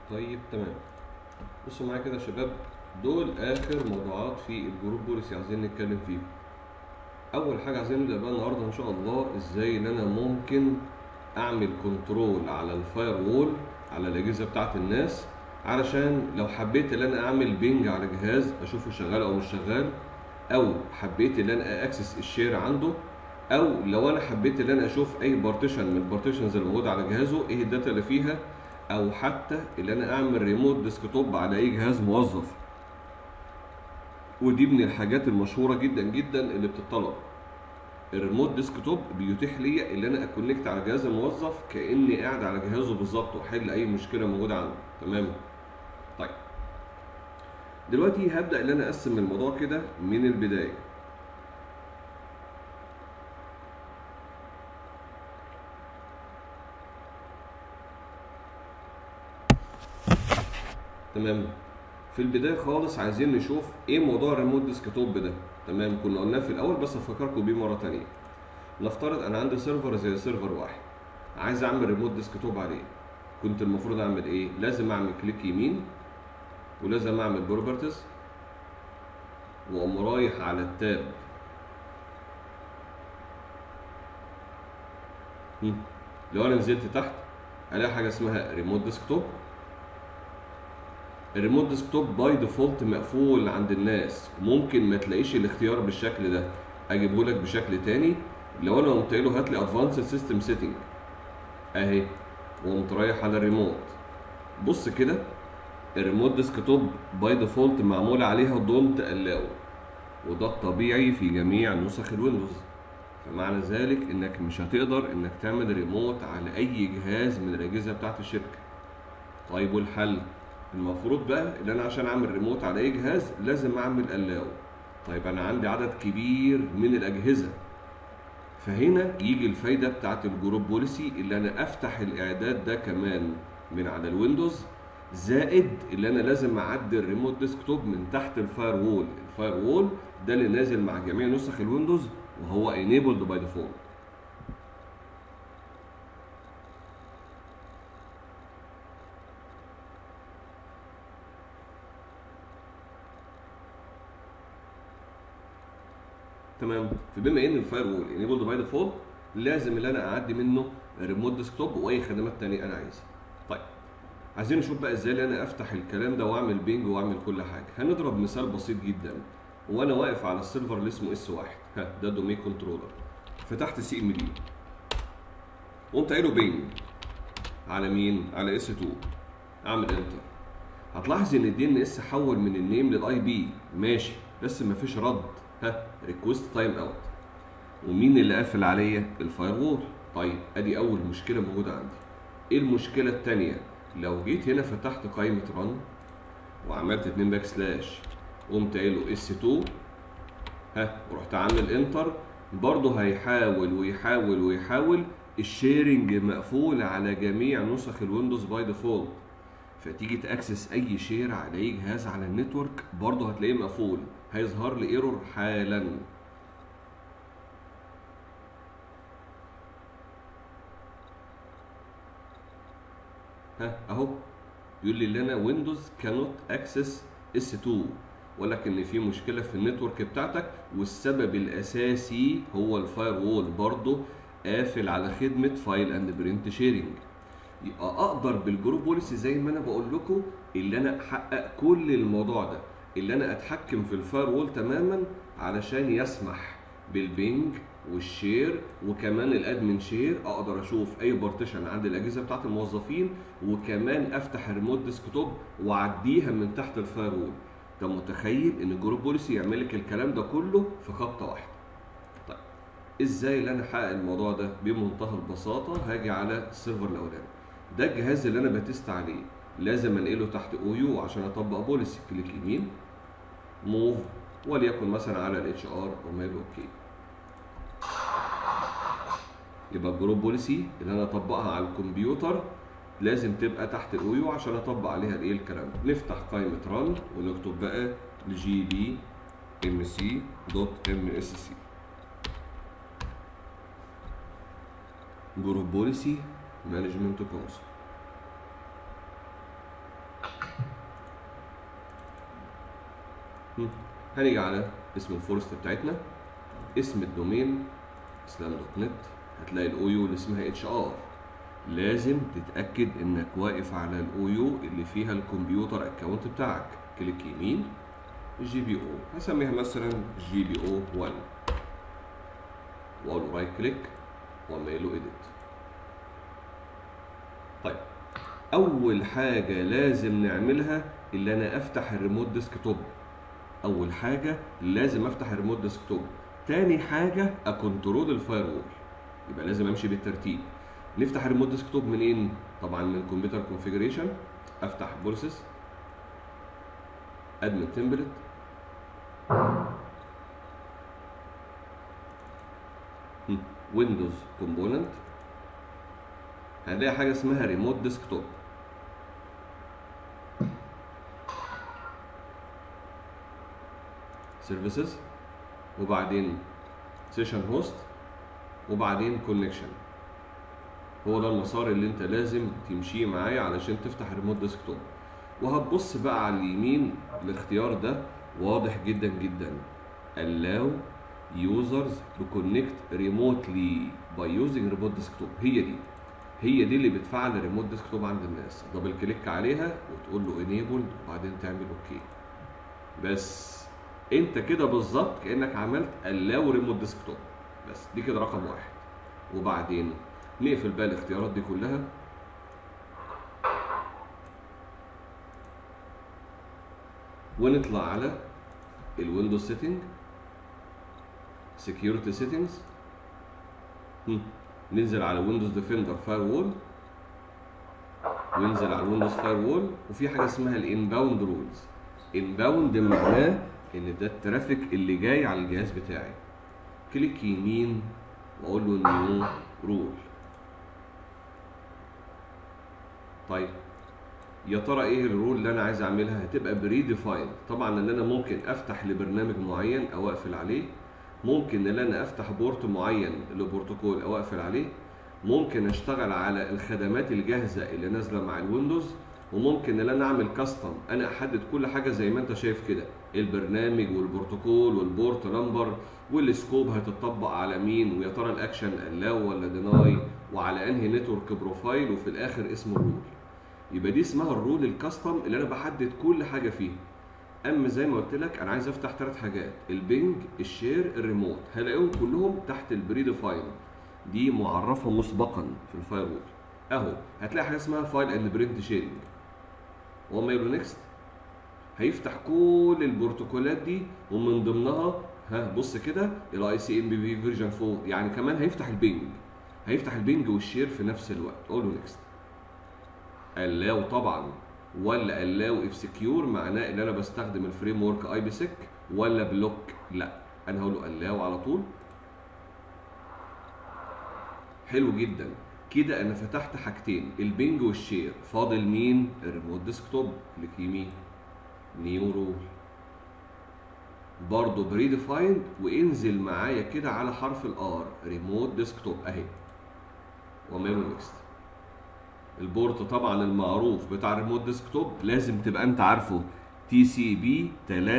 طيب تمام بصوا معايا كده يا شباب دول اخر موضوعات في الجروب بوليسي عايزين نتكلم فيه اول حاجه عايزين نبدا بقى النهارده ان شاء الله ازاي ان انا ممكن اعمل كنترول على الفاير وول على الاجهزه بتاعت الناس علشان لو حبيت ان انا اعمل بينج على جهاز اشوفه شغال او مش شغال او حبيت ان انا اكسس الشير عنده او لو انا حبيت ان انا اشوف اي بارتيشن من البارتيشنز اللي موجوده على جهازه ايه الداتا اللي فيها او حتى ان انا اعمل ريموت ديسكتوب على اي جهاز موظف ودي من الحاجات المشهوره جدا جدا اللي بتطلب الريموت ديسكتوب بيتيح لي ان انا اكونكت على جهاز الموظف كاني قاعد على جهازه بالظبط واحل اي مشكله موجوده عنده تمام طيب دلوقتي هبدا ان انا اقسم الموضوع كده من البدايه تمام في البدايه خالص عايزين نشوف ايه موضوع الريموت ديسكتوب ده تمام كنا قلناه في الاول بس افكركم بيه مره تانية نفترض انا عندي سيرفر زي سيرفر واحد عايز اعمل ريموت ديسكتوب عليه كنت المفروض اعمل ايه لازم اعمل كليك يمين ولازم اعمل بروبرتيز واقوم رايح على التاب هم. لو انا نزلت تحت الاقي حاجه اسمها ريموت ديسكتوب الريموت ديسكتوب باي ديفولت مقفول عند الناس ممكن ما تلاقيش الاختيار بالشكل ده اجيبه لك بشكل تاني لو انا قمت له هات لي ادفانسد سيستم سيتنج اهي وقمت رايح على الريموت بص كده الريموت ديسكتوب باي ديفولت معمول عليها دونت الاو وده الطبيعي في جميع نسخ الويندوز فمعنى ذلك انك مش هتقدر انك تعمل ريموت على اي جهاز من الاجهزه بتاعت الشركه طيب والحل المفروض بقى ان انا عشان اعمل ريموت على اي جهاز لازم اعمل الاو طيب انا عندي عدد كبير من الاجهزه فهنا يجي الفايده بتاعت الجروب بوليسي اللي انا افتح الاعداد ده كمان من على الويندوز زائد اللي انا لازم اعدي الريموت ديسكتوب من تحت الفاير وول الفاير وول ده اللي نازل مع جميع نسخ الويندوز وهو enabled باي ديفولت تمام فبما ان الفاير وول enabled باي ديفولت لازم ان انا اعدي منه ريموت ديسكتوب واي خدمات تانية انا عايزها طيب عايزين نشوف بقى ازاي انا افتح الكلام ده واعمل بينج واعمل كل حاجه هنضرب مثال بسيط جدا وانا واقف على السيرفر اللي اسمه اس واحد ها ده دومين كنترولر فتحت سي ام دي قمت قايله بينج على مين على اس 2 اعمل انتر هتلاحظ ان الدي ان اس حول من النيم للاي بي ماشي بس مفيش رد ها ريكوست تايم اوت ومين اللي قافل عليا الفاير وول طيب ادي اول مشكله موجوده عندي ايه المشكله الثانيه لو جيت هنا فتحت قائمه رن وعملت 2 باك سلاش قمت قايل له اس 2 ها ورحت عامل انتر برضه هيحاول ويحاول ويحاول الشيرنج مقفول على جميع نسخ الويندوز باي ديفولت فتيجي تاكسس اي شير على اي جهاز على النتورك برضه هتلاقيه مقفول هيظهر لي ايرور حالا ها اهو يقول لي اللي انا ويندوز كانوت اكسس اس 2 ولكن في مشكله في النتورك بتاعتك والسبب الاساسي هو الفاير وول برضه قافل على خدمه فايل اند برنت شيرنج يبقى اقدر بالجروب بوليسي زي ما انا بقول لكم اللي انا احقق كل الموضوع ده اللي انا اتحكم في الفاير وول تماما علشان يسمح بالبينج والشير وكمان الادمن شير اقدر اشوف اي بارتيشن عند الاجهزه بتاعت الموظفين وكمان افتح الريموت ديسكتوب واعديها من تحت الفاير وول انت متخيل ان الجروب بوليسي يعمل لك الكلام ده كله في خبطه واحده طيب ازاي اللي انا احقق الموضوع ده بمنتهى البساطه هاجي على السيرفر الاولاني ده الجهاز اللي انا بتست عليه لازم انقله تحت او يو عشان اطبق بوليسي كليك يمين موف وليكن مثلا على الاتش ار وماله اوكي يبقى الجروب بوليسي اللي انا اطبقها على الكمبيوتر لازم تبقى تحت الاو يو عشان اطبق عليها الايه الكلام ده نفتح قائمه ران ونكتب بقى جي بي ام سي دوت ام اس سي جروب بوليسي مانجمنت كونسول هم. هنيجي على اسم الفورست بتاعتنا اسم الدومين اسلام دوت نت هتلاقي الاو يو اللي اسمها اتش ار لازم تتاكد انك واقف على الاو يو اللي فيها الكمبيوتر اكونت بتاعك كليك يمين جي بي او هسميها مثلا جي بي او 1 واقول له رايت كليك واعمل له اديت طيب اول حاجه لازم نعملها اللي انا افتح الريموت ديسكتوب اول حاجه لازم افتح الريموت ديسكتوب تاني حاجه اكنترول الفاير وول يبقى لازم امشي بالترتيب نفتح الريموت ديسكتوب منين طبعا من الكمبيوتر كونفيجريشن افتح بورسز ادمن تمبلت ويندوز كومبوننت هنلاقي حاجه اسمها ريموت ديسكتوب سيرفيسز وبعدين سيشن هوست وبعدين كونكشن هو ده المسار اللي انت لازم تمشيه معايا علشان تفتح الريموت ديسكتوب وهتبص بقى على اليمين الاختيار ده واضح جدا جدا allow users to connect remotely by using remote desktop هي دي هي دي اللي بتفعل الريموت ديسكتوب عند الناس دبل كليك عليها وتقول له enable وبعدين تعمل اوكي بس انت كده بالظبط كانك عملت allow remote desktop بس دي كده رقم واحد وبعدين نقفل بقى الاختيارات دي كلها ونطلع على الويندوز سيتنج سكيورتي سيتنجز ننزل على ويندوز ديفندر فاير وول وننزل على ويندوز فاير وول وفي حاجه اسمها الانباوند رولز انباوند معناه ان ده الترافيك اللي جاي على الجهاز بتاعي كليك يمين واقول له نيو رول طيب يا ترى ايه الرول اللي انا عايز اعملها هتبقى بري ديفايند طبعا ان انا ممكن افتح لبرنامج معين او اقفل عليه ممكن ان انا افتح بورت معين لبروتوكول او اقفل عليه ممكن اشتغل على الخدمات الجاهزه اللي نازله مع الويندوز وممكن ان انا اعمل كاستم انا احدد كل حاجه زي ما انت شايف كده البرنامج والبروتوكول والبورت نمبر والسكوب هتطبق على مين ويا ترى الاكشن الاو ولا ديناي وعلى انهي نتورك بروفايل وفي الاخر اسم الرول يبقى دي اسمها الرول الكاستم اللي انا بحدد كل حاجه فيها اما زي ما قلت لك انا عايز افتح ثلاث حاجات البنج الشير الريموت هلاقيهم كلهم تحت البري ديفاين دي معرفه مسبقا في الفاير وول اهو هتلاقي حاجه اسمها فايل اند برنت شيرنج وما يقول نيكست هيفتح كل البروتوكولات دي ومن ضمنها ها بص كده الاي سي ام بي في فيرجن 4 يعني كمان هيفتح البنج هيفتح البنج والشير في نفس الوقت قول له نيكست allow طبعا ولا allow if secure معناه ان انا بستخدم الفريم ورك اي بي سيك ولا بلوك لا انا هقول له allow على طول حلو جدا كده انا فتحت حاجتين البنج والشير فاضل مين الريموت ديسكتوب كليك يمين نيو رول برضه بري ديفايند وانزل معايا كده على حرف الار ريموت ديسكتوب اهي وماله نيكست البورت طبعا المعروف بتاع الريموت ديسكتوب لازم تبقى انت عارفه تي سي بي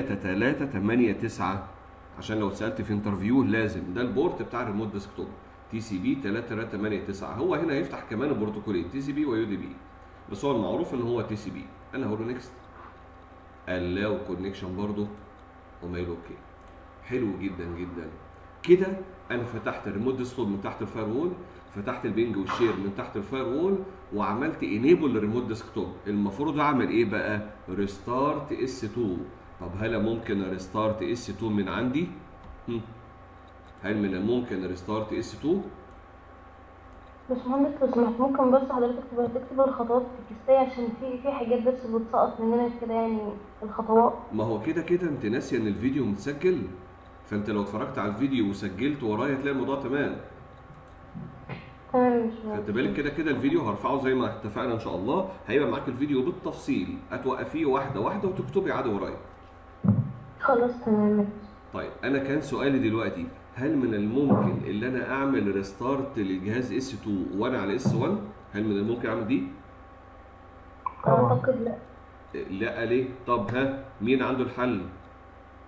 3389 عشان لو اتسالت في انترفيو لازم ده البورت بتاع الريموت ديسكتوب تي سي بي 3389 هو هنا هيفتح كمان البروتوكولين تي سي بي ويو دي بي بس هو المعروف ان هو تي سي بي انا هقول له نيكست allow كونكشن برضه وما يقول اوكي حلو جدا جدا كده انا فتحت الريموت ديسكتوب من تحت الفاير وول فتحت البنج والشير من تحت الفاير وول وعملت انيبل للريموت ديسكتوب المفروض اعمل ايه بقى ريستارت اس 2 طب هل ممكن ريستارت اس 2 من عندي هم. هل من الممكن ريستارت اس 2 باشمهندس لو سمحت ممكن بس حضرتك تبقى تكتب الخطوات في الكيستية عشان في في حاجات بس بتسقط مننا كده يعني الخطوات ما هو كده كده انت ناسيه ان الفيديو متسجل فانت لو اتفرجت على الفيديو وسجلت ورايا هتلاقي الموضوع تمام تمام يا خدت باشمهندس بالك كده كده الفيديو هرفعه زي ما اتفقنا ان شاء الله هيبقى معاك الفيديو بالتفصيل هتوقفيه واحده واحده وتكتبي عادي ورايا خلاص تمام ماشي. طيب انا كان سؤالي دلوقتي هل من الممكن ان انا اعمل ريستارت للجهاز اس 2 وانا على اس 1 هل من الممكن اعمل دي اعتقد لا لا ليه طب ها مين عنده الحل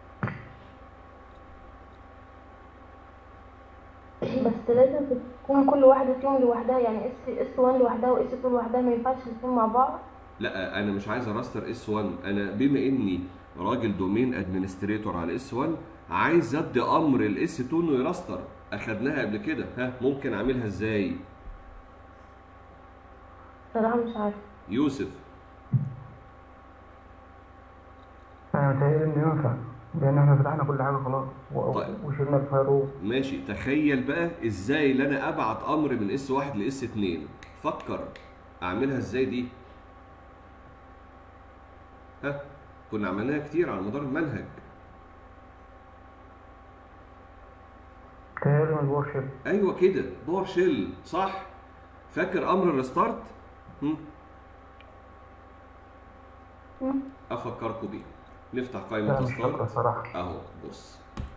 بس لازم تكون كل واحدة فيهم لوحدها يعني اس اس 1 لوحدها واس 2 لوحدها ما ينفعش الاتنين مع بعض لا انا مش عايز اراستر اس 1 انا بما اني راجل دومين ادمنستريتور على اس 1 عايز ادي امر الاس 2 انه يراستر اخدناها قبل كده ها ممكن اعملها ازاي بصراحة مش عارفة يوسف انا متهيألي انه ينفع لان احنا فتحنا كل حاجه خلاص و- طيب. وشلنا الفايرول ماشي تخيل بقى ازاي اللي انا ابعت امر من اس 1 لاس 2 فكر اعملها ازاي دي ها كنا عملناها كتير على مدار المنهج متهيألي من الباور شيل ايوه كده باور شيل صح فاكر امر الريستارت هم؟ مم. افكركم بيه نفتح لا قائمه مش فاكره ستارت الصراحه اهو بص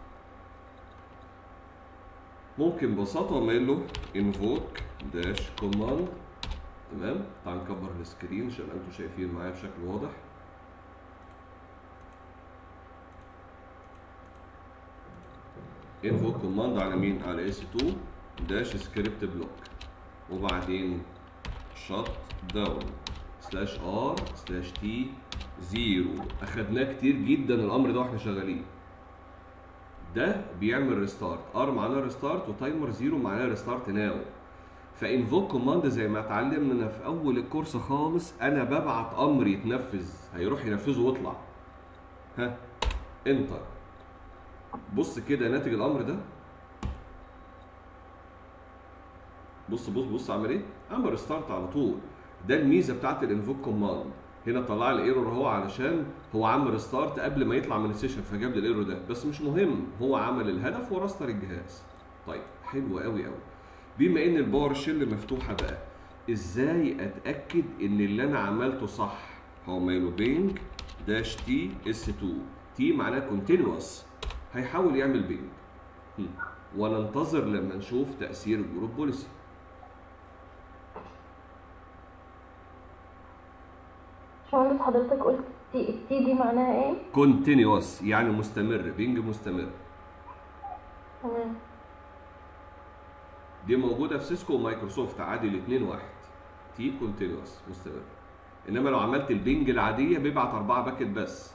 ممكن ببساطه اعمل له انفوك داش كوماند تمام تعال نكبر السكرين عشان انتوا شايفين معايا بشكل واضح انفوك كوماند على مين على اس 2 داش سكريبت بلوك وبعدين شت داون سلاش ار سلاش تي زيرو اخدناه كتير جدا الامر ده واحنا شغالين ده بيعمل ريستارت ار معناه ريستارت وتايمر زيرو معناه ريستارت ناو فانفوك كوماند زي ما اتعلمنا في اول الكورس خالص انا ببعت امر يتنفذ هيروح ينفذه ويطلع ها انتر بص كده ناتج الامر ده بص بص بص عمل ايه عمل ريستارت على طول ده الميزه بتاعت الانفوك كوماند هنا طلع لي ايرور اهو علشان هو عمل ريستارت قبل ما يطلع من السيشن فجاب لي الايرور ده بس مش مهم هو عمل الهدف ورستر الجهاز طيب حلو قوي قوي بما ان الباور شيل مفتوحه بقى ازاي اتاكد ان اللي انا عملته صح هو مايله بينج داش تي اس 2 تي معناه كونتينوس هيحاول يعمل بينج هم. وننتظر لما نشوف تاثير الجروب بوليسي باشمهندس حضرتك قلت التي التي دي معناها ايه؟ كونتينوس يعني مستمر بينج مستمر تمام دي موجوده في سيسكو ومايكروسوفت عادي الاثنين واحد تي كونتينوس مستمر انما لو عملت البينج العاديه بيبعت اربعه باكت بس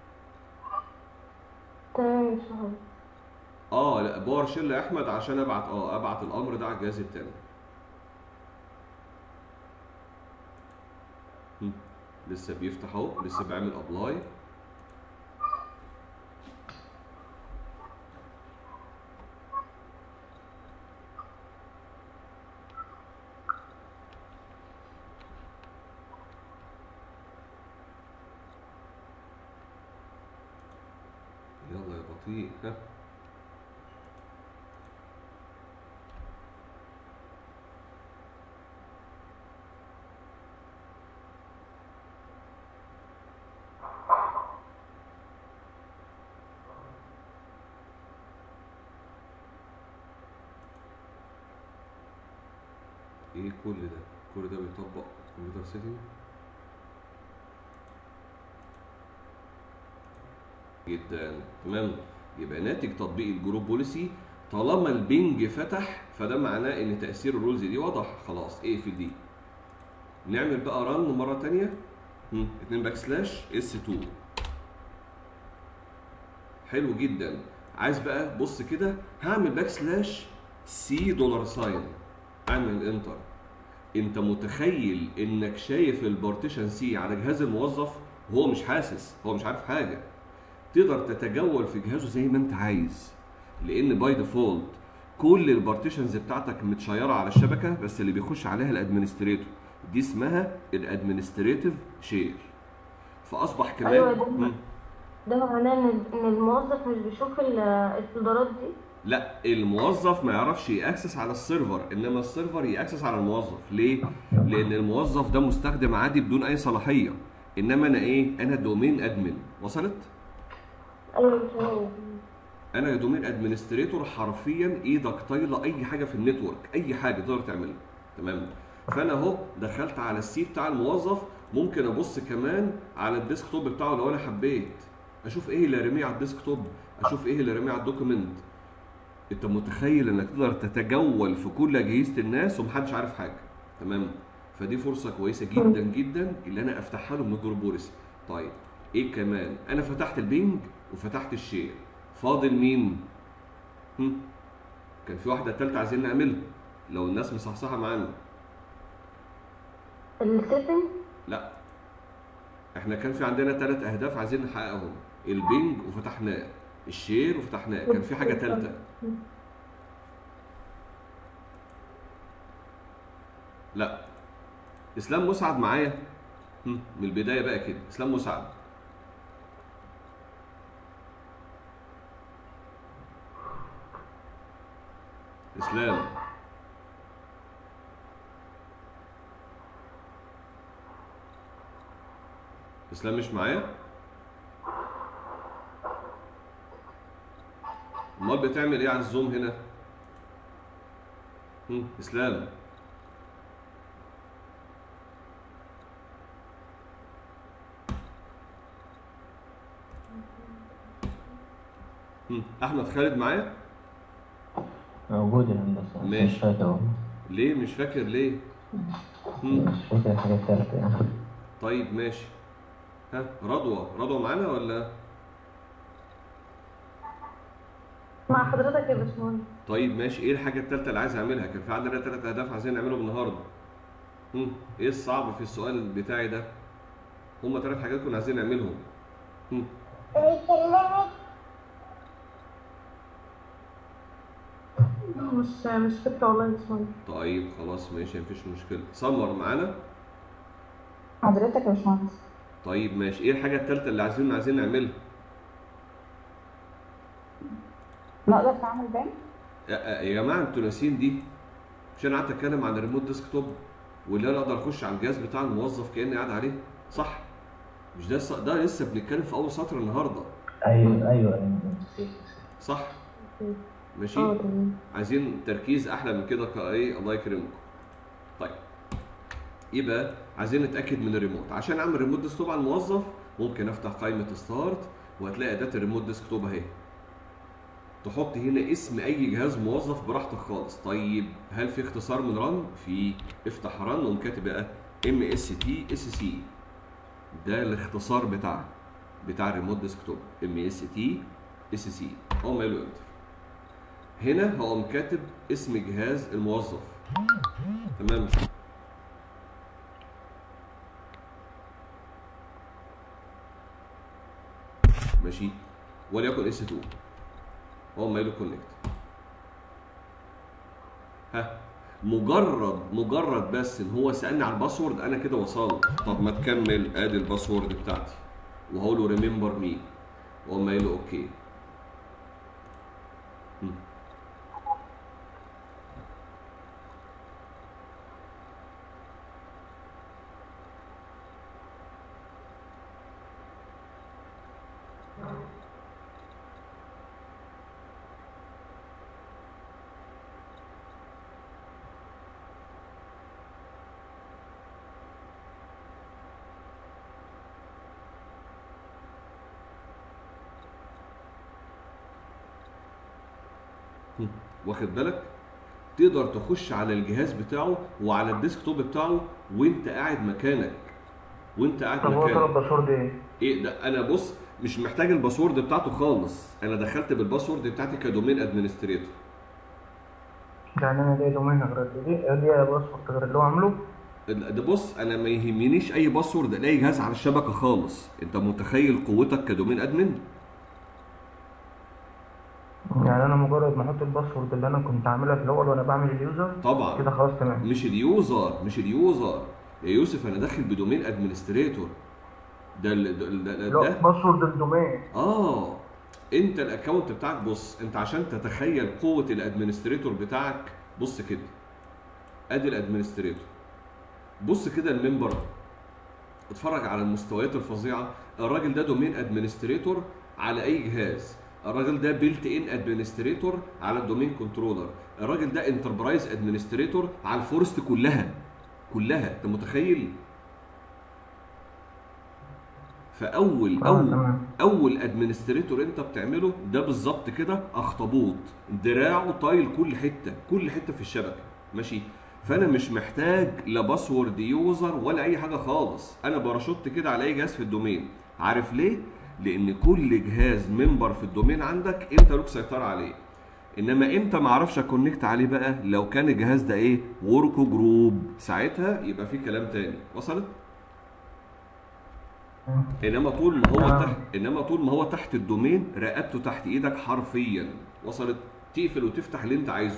تمام يا باشمهندس اه لا باور شيل يا احمد عشان ابعت اه ابعت الامر ده على الجهاز التاني هم. لسه بيفتح اهو لسه بيعمل ابلاي يلا يا بطيء ها ايه كل ده كل ده بيطبق كمبيوتر سيتنج جدا تمام يبقى ناتج تطبيق الجروب بوليسي طالما البنج فتح فده معناه ان تاثير الرولز دي واضح خلاص ايه في دي نعمل بقى رن مره تانية هم، اتنين باك سلاش اس 2 حلو جدا عايز بقى بص كده هعمل باك سلاش سي دولار ساين اعمل انتر انت متخيل انك شايف البارتيشن سي على جهاز الموظف وهو مش حاسس هو مش عارف حاجه تقدر تتجول في جهازه زي ما انت عايز لان باي ديفولت كل البارتيشنز بتاعتك متشيره على الشبكه بس اللي بيخش عليها الادمنستريتور دي اسمها الادمنستريتيف شير فاصبح كمان أيوة ده. مم. ده معناه ان ان الموظف مش بيشوف ال- الفولدرات دي لا الموظف ما يعرفش ياكسس على السيرفر انما السيرفر ياكسس على الموظف ليه لان الموظف ده مستخدم عادي بدون اي صلاحيه انما انا ايه انا دومين ادمن وصلت ايوه مش عارف. انا دومين ادمنستريتور حرفيا ايدك طايله اي حاجه في النتورك اي حاجه تقدر تعملها تمام فانا اهو دخلت على السي بتاع الموظف ممكن ابص كمان على الديسك توب بتاعه لو انا حبيت اشوف ايه اللي رميه على الديسك توب اشوف ايه اللي رميه على الدوكيمنت انت متخيل انك تقدر تتجول في كل اجهزه الناس ومحدش عارف حاجه تمام فدي فرصه كويسه جدا جدا اللي انا افتحها له من الجروب بوليسي طيب ايه كمان انا فتحت البينج وفتحت الشير فاضل مين هم؟ كان في واحده ثالثه عايزين نعملها لو الناس مصحصحه معانا السيتنج لا احنا كان في عندنا ثلاث اهداف عايزين نحققهم البينج وفتحناه الشير وفتحناه كان في حاجه ثالثه لا اسلام مسعد معايا هم، من البدايه بقى كده اسلام مسعد اسلام اسلام مش معايا امال بتعمل ايه على الزوم هنا هم، اسلام هم، احمد خالد معايا موجود يا هندسة بس ماشي. مش فاكر والله ليه مش فاكر ليه هم، مش فاكر الحاجة التالتة يعني طيب ماشي ها رضوى رضوى معانا ولا مع حضرتك يا باشمهندس طيب ماشي ايه الحاجه الثالثه اللي عايز اعملها كان في عندنا ثلاث اهداف عايزين نعملهم النهارده هم، ايه الصعب في السؤال بتاعي ده هما ثلاث حاجات كنا عايزين نعملهم هم، مش مش فاكرة والله يا باشمهندس طيب خلاص ماشي مفيش مشكله سمر معانا حضرتك يا باشمهندس طيب ماشي ايه الحاجه الثالثه اللي عايزين عايزين نعملها نقدر نعمل بان يا يا جماعه انتوا ناسيين دي مش انا قعدت اتكلم عن الريموت ديسك توب واللي انا اقدر اخش على الجهاز بتاع الموظف كاني قاعد عليه صح مش ده الص- ده لسه بنتكلم في اول سطر النهارده أيوه أيوه أيوه نسيت نسيت. صح ماشي اه تمام عايزين تركيز احلى من كده كايه الله يكرمكم طيب يبقى عايزين نتاكد من الريموت عشان اعمل ريموت ديسكتوب على الموظف ممكن افتح قائمه ستارت وهتلاقي اداه الريموت ديسكتوب اهي تحط هنا اسم اي جهاز موظف براحتك خالص طيب هل في اختصار من رن في افتح رن وقوم كاتب بقى ام اس تي اس سي ده الاختصار بتاع بتاع الريموت ديسكتوب ام اس تي اس سي اقوم قايل له انتر هنا هقوم كاتب اسم جهاز الموظف تمام ماشي وليكن اس 2 اقوم قايل له كونكت ها مجرد مجرد بس ان هو سالني على الباسورد انا كده وصلت طب ما تكمل ادي الباسورد بتاعتي وهقول له ريمبر مي واقوم قايل له اوكي مم. مم. واخد بالك تقدر تخش على الجهاز بتاعه وعلى الديسكتوب بتاعه وانت قاعد مكانك وانت قاعد طب هو طلب مكانك باسورد ايه؟ ايه ده انا بص مش محتاج الباسورد بتاعته خالص انا دخلت بالباسورد بتاعتي كدومين ادمنستريتور يعني انا ليا دومين غير دي ليا باسورد غير اللي هو عامله ده بص انا ما يهمنيش اي باسورد الاقي جهاز على الشبكه خالص انت متخيل قوتك كدومين ادمن يعني انا مجرد ما احط الباسورد اللي انا كنت عاملها في الاول وانا بعمل اليوزر طبعا كده خلاص تمام مش اليوزر مش اليوزر يا يوسف انا داخل بدومين ادمنستريتور ده ال- ده, ده, لا ده باسورد الدومين اه انت الاكونت بتاعك بص انت عشان تتخيل قوه الادمنستريتور بتاعك بص كده ادي الادمنستريتور بص كده الممبر اتفرج على المستويات الفظيعه الراجل ده دومين ادمنستريتور على اي جهاز الراجل ده بيلت ان ادمنستريتور على الدومين كنترولر الراجل ده انتربرايز ادمنستريتور على الفورست كلها كلها انت متخيل فاول اه اول تمام اول ادمنستريتور انت بتعمله ده بالظبط كده اخطبوط دراعه طايل كل حته كل حته في الشبكه ماشي فانا مش محتاج لا باسورد يوزر ولا اي حاجه خالص انا باراشوت كده على اي جهاز في الدومين عارف ليه لان كل جهاز ممبر في الدومين عندك انت لك سيطره عليه انما امتى ما اعرفش اكونكت عليه بقى لو كان الجهاز ده ايه ورك جروب ساعتها يبقى في كلام تاني وصلت انما طول ما هو آه. تحت انما طول ما هو تحت الدومين رقبته تحت ايدك حرفيا وصلت تقفل وتفتح اللي انت عايزه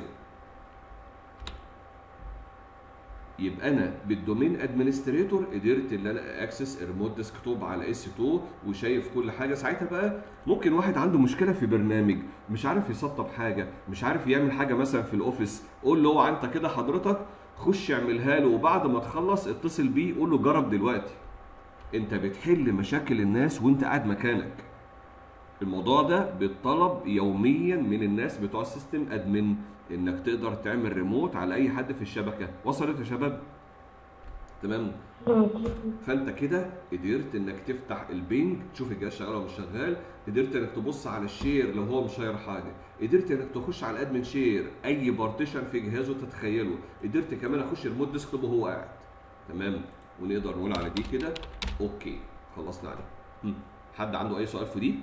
يبقى انا بالدومين ادمنستريتور قدرت ان انا اكسس ريموت ديسكتوب على اس 2 وشايف كل حاجه ساعتها بقى ممكن واحد عنده مشكله في برنامج مش عارف يسطب حاجه مش عارف يعمل حاجه مثلا في الاوفيس قول له هو انت كده حضرتك خش اعملها له وبعد ما تخلص اتصل بيه قول له جرب دلوقتي انت بتحل مشاكل الناس وانت قاعد مكانك الموضوع ده بيتطلب يوميا من الناس بتوع السيستم ادمن انك تقدر تعمل ريموت على اي حد في الشبكه وصلت يا شباب تمام فانت كده قدرت انك تفتح البينج تشوف الجهاز شغال ولا مش شغال قدرت انك تبص على الشير لو هو مش شاير حاجه قدرت انك تخش على الادمن شير اي بارتيشن في جهازه تتخيله قدرت كمان اخش ريموت ديسكتوب وهو قاعد تمام ونقدر نقول على دي كده اوكي خلصنا عليه هم. حد عنده اي سؤال في دي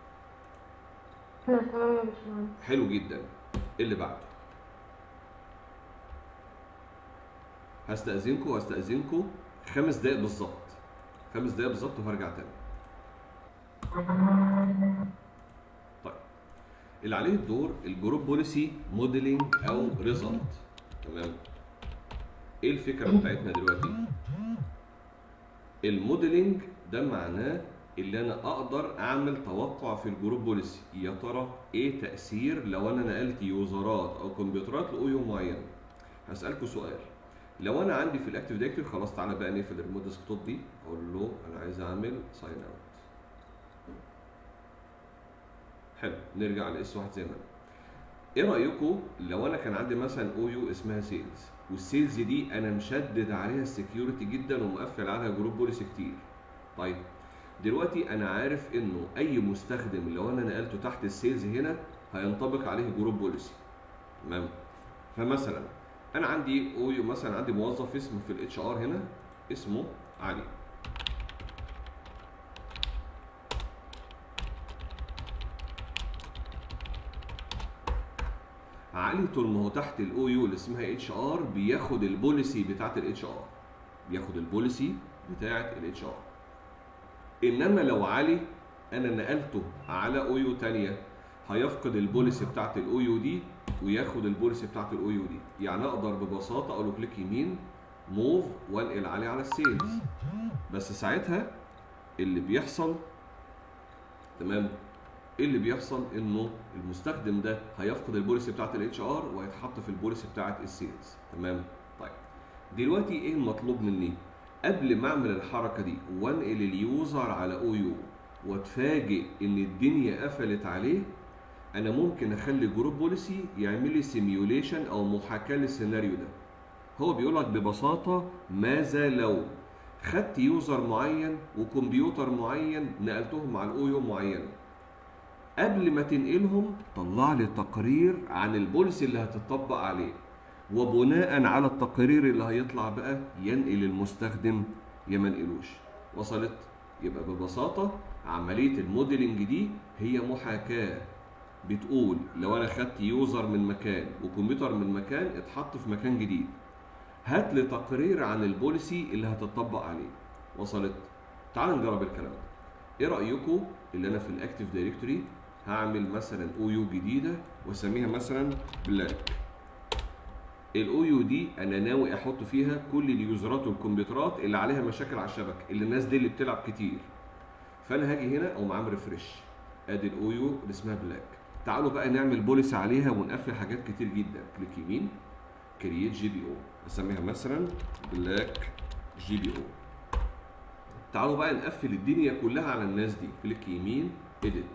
لا تمام يا باشمهندس حلو جدا إيه اللي بعده هستأذنكم وهستأذنكم خمس دقايق بالظبط خمس دقايق بالظبط وهرجع تاني طيب اللي عليه الدور الجروب بوليسي موديلنج او ريزلت تمام ايه الفكره بتاعتنا دلوقتي الموديلنج ده معناه اللي انا اقدر اعمل توقع في الجروب بوليسي يا ترى ايه تاثير لو انا نقلت يوزرات او كمبيوترات لاو معين هسالكم سؤال لو انا عندي في الاكتيف دايركتوري خلاص تعالى بقى نقفل الريموت ديسكتوب دي اقول له انا عايز اعمل ساين اوت حلو نرجع لاس واحد زي ما انا ايه رايكم لو انا كان عندي مثلا او يو اسمها سيلز والسيلز دي انا مشدد عليها السكيورتي جدا ومقفل عليها جروب بوليسي كتير طيب دلوقتي انا عارف انه اي مستخدم لو انا نقلته تحت السيلز هنا هينطبق عليه جروب بوليسي تمام فمثلا انا عندي او يو مثلا عندي موظف اسمه في الاتش ار هنا اسمه علي علي طول ما هو تحت الاو يو اللي اسمها اتش ار بياخد البوليسي بتاعت الاتش ار بياخد البوليسي بتاعت الاتش ار انما لو علي انا نقلته على او يو ثانيه هيفقد البوليسي بتاعت الاو يو دي وياخد البوليسي بتاعت الاو يو دي يعني اقدر ببساطه اقول له كليك يمين موف وانقل عليه على السيلز بس ساعتها اللي بيحصل تمام ايه اللي بيحصل انه المستخدم ده هيفقد البوليسي بتاعت الاتش ار وهيتحط في البوليسي بتاعت السيلز تمام طيب دلوقتي ايه المطلوب مني قبل ما اعمل الحركه دي وانقل اليوزر على او يو واتفاجئ ان الدنيا قفلت عليه انا ممكن اخلي جروب بوليسي يعمل لي سيميوليشن او محاكاه للسيناريو ده هو بيقول لك ببساطه ماذا لو خدت يوزر معين وكمبيوتر معين نقلتهم على الاو يو معينه قبل ما تنقلهم طلع لي تقرير عن البوليسي اللي هتطبق عليه وبناء على التقرير اللي هيطلع بقى ينقل المستخدم يا ما نقلوش وصلت يبقى ببساطه عمليه الموديلنج دي هي محاكاه بتقول لو انا خدت يوزر من مكان وكمبيوتر من مكان اتحط في مكان جديد هات لي تقرير عن البوليسي اللي هتطبق عليه وصلت تعالوا نجرب الكلام ده ايه رايكم اللي انا في الاكتيف دايركتوري هعمل مثلا او يو جديده واسميها مثلا بلاك الاو يو دي انا ناوي احط فيها كل اليوزرات والكمبيوترات اللي عليها مشاكل على الشبكه اللي الناس دي اللي بتلعب كتير فانا هاجي هنا اقوم عامل ريفرش ادي الاو يو اللي اسمها بلاك تعالوا بقى نعمل بوليس عليها ونقفل حاجات كتير جدا كليك يمين كرييت جي بي او اسميها مثلا بلاك جي بي او تعالوا بقى نقفل الدنيا كلها على الناس دي كليك يمين اديت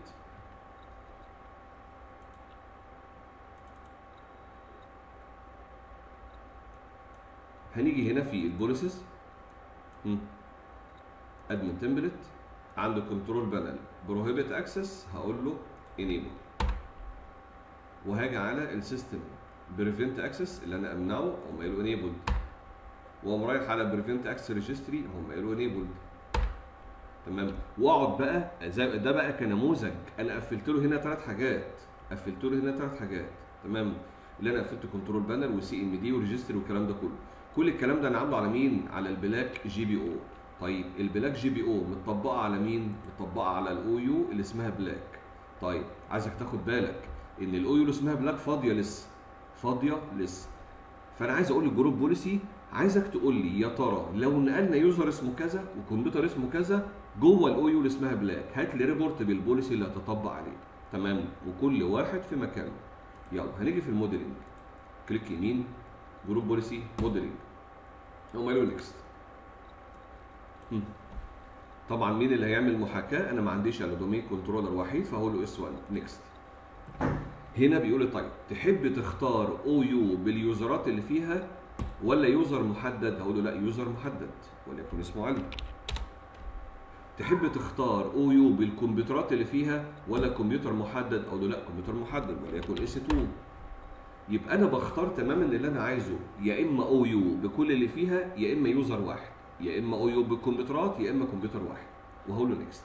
هنيجي هنا في البوليسز ادمن تمبلت عند كنترول بانل بروهيبت اكسس هقول له انيبل وهاجي على السيستم بريفنت اكسس اللي انا امنعه اقوم قايل له انيبل واقوم رايح على بريفنت اكسس ريجستري اقوم قايل له انيبل تمام واقعد بقى زي ده بقى كنموذج انا قفلت له هنا ثلاث حاجات قفلت له هنا ثلاث حاجات تمام اللي انا قفلت كنترول بانل وسي ام دي وريجستري والكلام ده كله كل الكلام ده انا عامله على مين على البلاك جي بي او طيب البلاك جي بي او متطبقه على مين متطبقه على الاو يو اللي اسمها بلاك طيب عايزك تاخد بالك ان الاو يو اللي اسمها بلاك فاضيه لسه فاضيه لسه فانا عايز اقول للجروب بوليسي عايزك تقول لي يا ترى لو نقلنا يوزر اسمه كذا وكمبيوتر اسمه كذا جوه الاو يو اللي اسمها بلاك هات لي ريبورت بالبوليسي اللي هتطبق عليه تمام وكل واحد في مكانه يلا هنيجي في الموديلنج كليك يمين جروب بوليسي موديلنج هم قالوا نكست طبعا مين اللي هيعمل محاكاه انا ما عنديش الا دومين كنترولر وحيد فهقول له اس 1 نكست هنا بيقول لي طيب تحب تختار او يو باليوزرات اللي فيها ولا يوزر محدد هقول له لا يوزر محدد وليكن اسمه علي تحب تختار او يو بالكمبيوترات اللي فيها ولا كمبيوتر محدد اقول له لا كمبيوتر محدد وليكن اس 2 يبقى انا بختار تماما اللي انا عايزه يا اما او يو بكل اللي فيها يا اما يوزر واحد يا اما او يو بالكمبيوترات يا اما كمبيوتر واحد وهقول له نيكست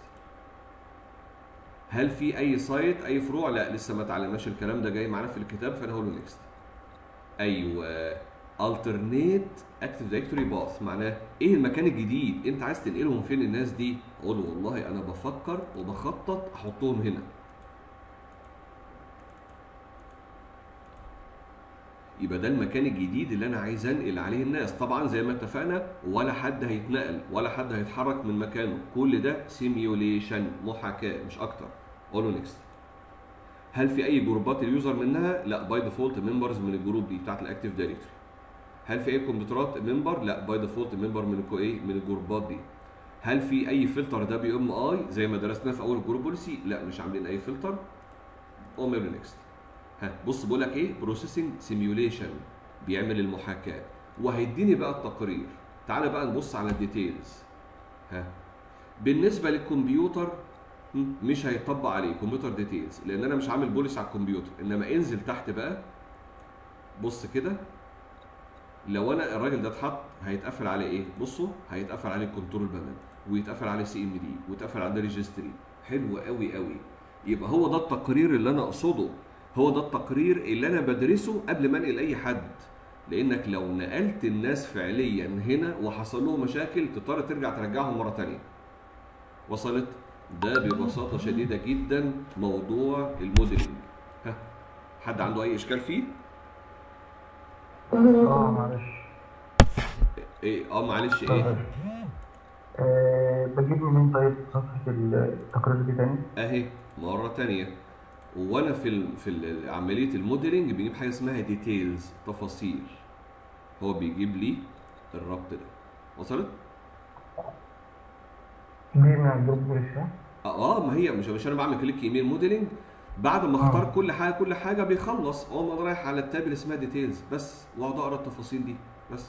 هل في اي سايت اي فروع لا لسه ما اتعلمناش الكلام ده جاي معانا في الكتاب فانا هقول له نيكست ايوه alternate active directory path معناه ايه المكان الجديد انت عايز تنقلهم فين الناس دي اقول له والله انا بفكر وبخطط احطهم هنا يبقى ده المكان الجديد اللي انا عايز انقل عليه الناس طبعا زي ما اتفقنا ولا حد هيتنقل ولا حد هيتحرك من مكانه كل ده سيميوليشن محاكاه مش اكتر اقول له نيكست هل في اي جروبات اليوزر منها لا باي ديفولت ممبرز من الجروب دي بتاعت الاكتيف دايركتوري هل في اي كمبيوترات ممبر لا باي ديفولت ممبر من الكو ايه من الجروبات دي هل في اي فلتر ده بي ام اي زي ما درسنا في اول جروب بوليسي لا مش عاملين اي فلتر قوم نيكست ها بص بقول لك ايه بروسيسنج سيميوليشن بيعمل المحاكاه وهيديني بقى التقرير تعال بقى نبص على الديتيلز ها بالنسبه للكمبيوتر مش هيطبق عليه كمبيوتر ديتيلز لان انا مش عامل بوليس على الكمبيوتر انما انزل تحت بقى بص كده لو انا الراجل ده اتحط هيتقفل عليه ايه بصوا هيتقفل عليه الكنترول بانل ويتقفل عليه سي ام دي ويتقفل عليه ريجستري حلو قوي قوي يبقى هو ده التقرير اللي انا اقصده هو ده التقرير اللي انا بدرسه قبل ما انقل اي حد لانك لو نقلت الناس فعليا هنا وحصل لهم مشاكل تضطر ترجع ترجعهم مره ثانيه وصلت ده ببساطه شديده جدا موضوع الموديلنج ها حد عنده اي اشكال فيه اه معلش ايه اه معلش ايه آه بجيب منين طيب صفحة التقرير دي تاني؟ اهي مره تانية وانا في ال في ال عمليه الموديلنج بنجيب حاجه اسمها ديتيلز تفاصيل هو بيجيب لي الربط ده وصلت دي من على الجروب بوليس اه اه ما هي مش مش انا بعمل كليك يمين موديلنج بعد ما اختار كل حاجه كل حاجه بيخلص اقوم انا رايح على التاب اللي اسمها ديتيلز بس واقعد اقرا التفاصيل دي بس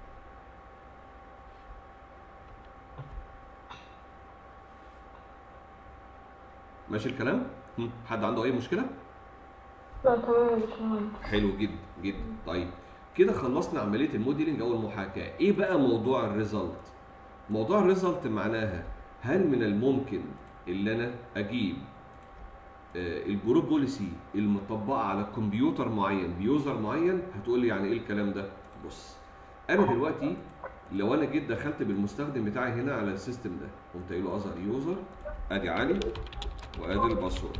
ماشي الكلام؟ هم، حد عنده اي مشكله؟ لا تمام يا باشمهندس حلو جدا جدا طيب كده خلصنا عمليه الموديلنج او المحاكاه ايه بقى موضوع الريزلت موضوع الريزلت معناها هل من الممكن اللي انا اجيب آه، الجروب بوليسي المطبقه على كمبيوتر معين بيوزر معين هتقول لي يعني ايه الكلام ده بص انا دلوقتي لو انا جيت دخلت بالمستخدم بتاعي هنا على السيستم ده قمت قايل له اظهر يوزر ادي علي وادي الباسورد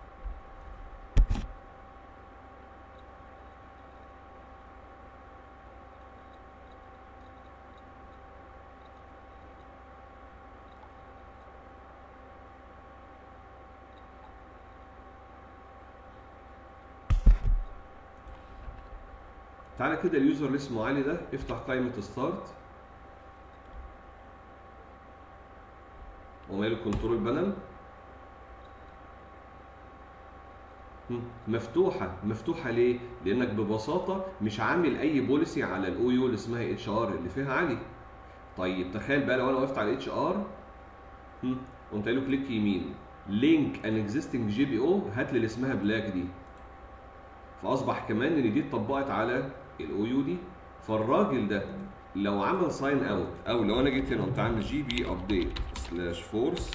تعالى كده اليوزر اللي اسمه علي ده افتح قائمة ستارت وماله كنترول بانل مفتوحة مفتوحة ليه؟ لأنك ببساطة مش عامل أي بوليسي على الأو يو اللي اسمها اتش ار اللي فيها علي. طيب تخيل بقى لو أنا وقفت على الاتش ار قمت قايل له كليك يمين لينك ان اكزيستنج جي بي او هات لي اللي اسمها بلاك دي فاصبح كمان ان دي اتطبقت على الاو يو دي فالراجل ده لو عمل ساين اوت او لو انا جيت هنا قمت عامل جي بي ابديت سلاش فورس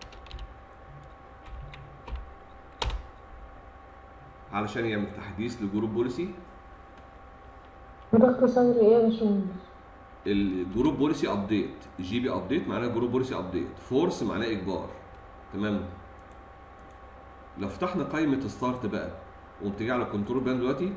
علشان يعمل تحديث لجروب بوليسي وده اختصار ايه يا باشمهندس؟ الجروب بوليسي ابديت جي بي ابديت معناه جروب بوليسي ابديت فورس معناه اجبار تمام لو فتحنا قائمه ستارت بقى وقمت جاي على كنترول بان دلوقتي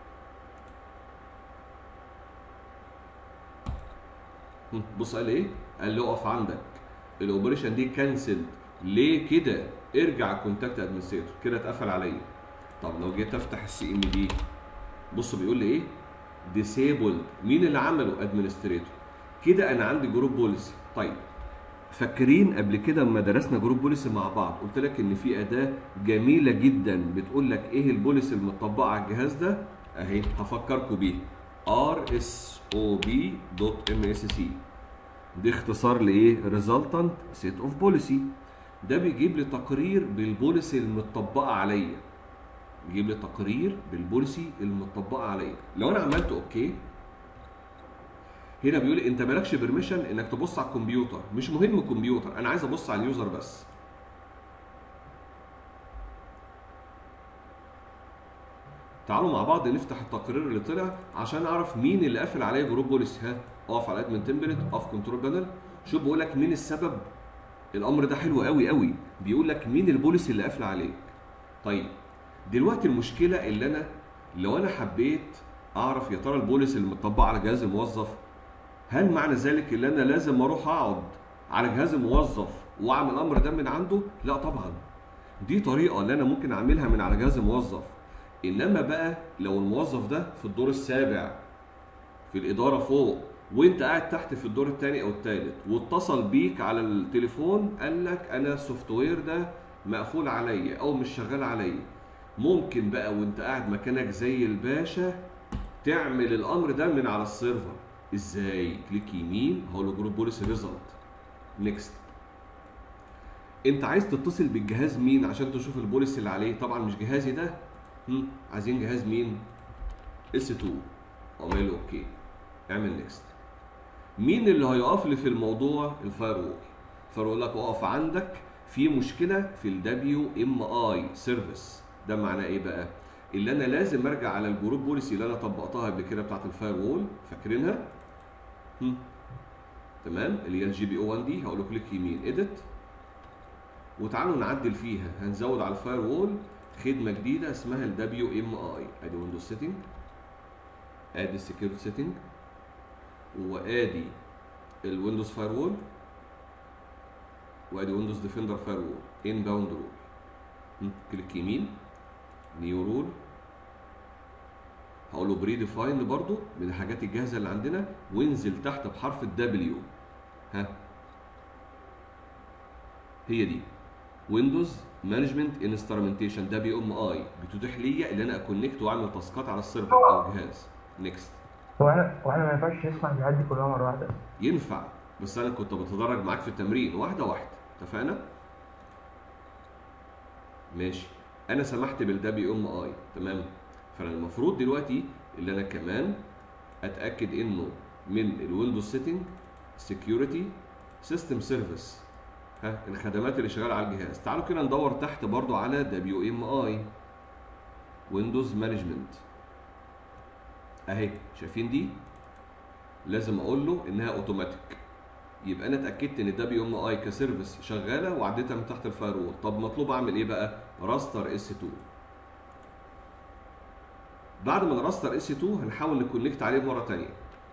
هم، بص قال ايه قال لي اقف عندك الاوبريشن دي كانسل ليه كده ارجع كونتاكت ادمنستريتور كده اتقفل عليا طب لو جيت افتح السي ام دي بص بيقول لي ايه ديسيبلد مين اللي عمله ادمنستريتور كده انا عندي جروب بوليسي طيب فاكرين قبل كده لما درسنا جروب بوليسي مع بعض قلت لك ان في اداه جميله جدا بتقول لك ايه البوليسي المطبقه على الجهاز ده اهي هفكركم بيها rsob.msc دي اختصار لايه resultant set of policy ده بيجيب لي تقرير بالبوليسي المطبقه عليا يجيب لي تقرير بالبوليسي المطبقه عليا لو انا عملت اوكي هنا بيقول لي انت مالكش بيرميشن انك تبص على الكمبيوتر مش مهم الكمبيوتر انا عايز ابص على اليوزر بس تعالوا مع بعض نفتح التقرير اللي طلع عشان اعرف مين اللي قافل عليا جروب بوليسي ها اقف على ادمن تمبلت اقف كنترول بانل شوف بيقول لك مين السبب الامر ده حلو قوي قوي بيقول لك مين البوليسي اللي قافل عليك طيب دلوقتي المشكله اللي انا لو انا حبيت اعرف يا ترى البوليسي اللي مطبقه على جهاز الموظف هل معنى ذلك ان انا لازم اروح اقعد على جهاز الموظف واعمل الامر ده من عنده لا طبعا دي طريقه اللي انا ممكن اعملها من على جهاز الموظف انما بقى لو الموظف ده في الدور السابع في الاداره فوق وانت قاعد تحت في الدور الثاني او الثالث واتصل بيك على التليفون قال لك انا السوفت وير ده مقفول عليا او مش شغال عليا ممكن بقى وانت قاعد مكانك زي الباشا تعمل الامر ده من على السيرفر ازاي كليك يمين هقول له جروب بوليسي ريزلت نيكست انت عايز تتصل بالجهاز مين عشان تشوف البوليسي اللي عليه طبعا مش جهازي ده هم. عايزين جهاز مين اس 2 اعمل له اوكي اعمل نيكست مين اللي هيقف لي في الموضوع الفاير وول فيقول لك اقف عندك في مشكله في الدبليو ام اي سيرفيس ده معناه ايه بقى اللي انا لازم ارجع على الجروب بوليسي اللي انا طبقتها قبل كده بتاعت الفاير وول فاكرينها هم. تمام اللي هي الجي بي او 1 دي هقول له كليك يمين اديت وتعالوا نعدل فيها هنزود على الفاير وول خدمه جديده اسمها الدبليو ام اي ادي ويندوز سيتنج ادي السكيورتي سيتنج وادي الويندوز فاير وول وادي ويندوز ديفندر فاير وول ان باوند رول كليك يمين نيو رول هقول له بري ديفايند برضو من الحاجات الجاهزه اللي عندنا وانزل تحت بحرف الدبليو ها هي دي ويندوز مانجمنت انسترومنتيشن ده بي ام اي بتتيح لي ان انا اكونكت واعمل تاسكات على السيرفر او الجهاز نيكست هو احنا هو احنا ما ينفعش نسمع الحاجات دي كلها مره واحده ينفع بس انا كنت بتدرج معاك في التمرين واحده واحده اتفقنا ماشي انا سمحت بالدبي ام اي تمام فانا المفروض دلوقتي اللي انا كمان اتاكد انه من الويندوز سيتنج سكيورتي سيستم سيرفيس ها الخدمات اللي شغاله على الجهاز تعالوا كده ندور تحت برضو على دبليو ام اي ويندوز مانجمنت اهي شايفين دي لازم اقول له انها اوتوماتيك يبقى انا اتاكدت ان الدبليو ام اي كسيرفيس شغاله وعديتها من تحت الفاير وول طب مطلوب اعمل ايه بقى راستر اس 2 بعد ما نراستر اس 2 هنحاول نكونكت عليه مره ثانيه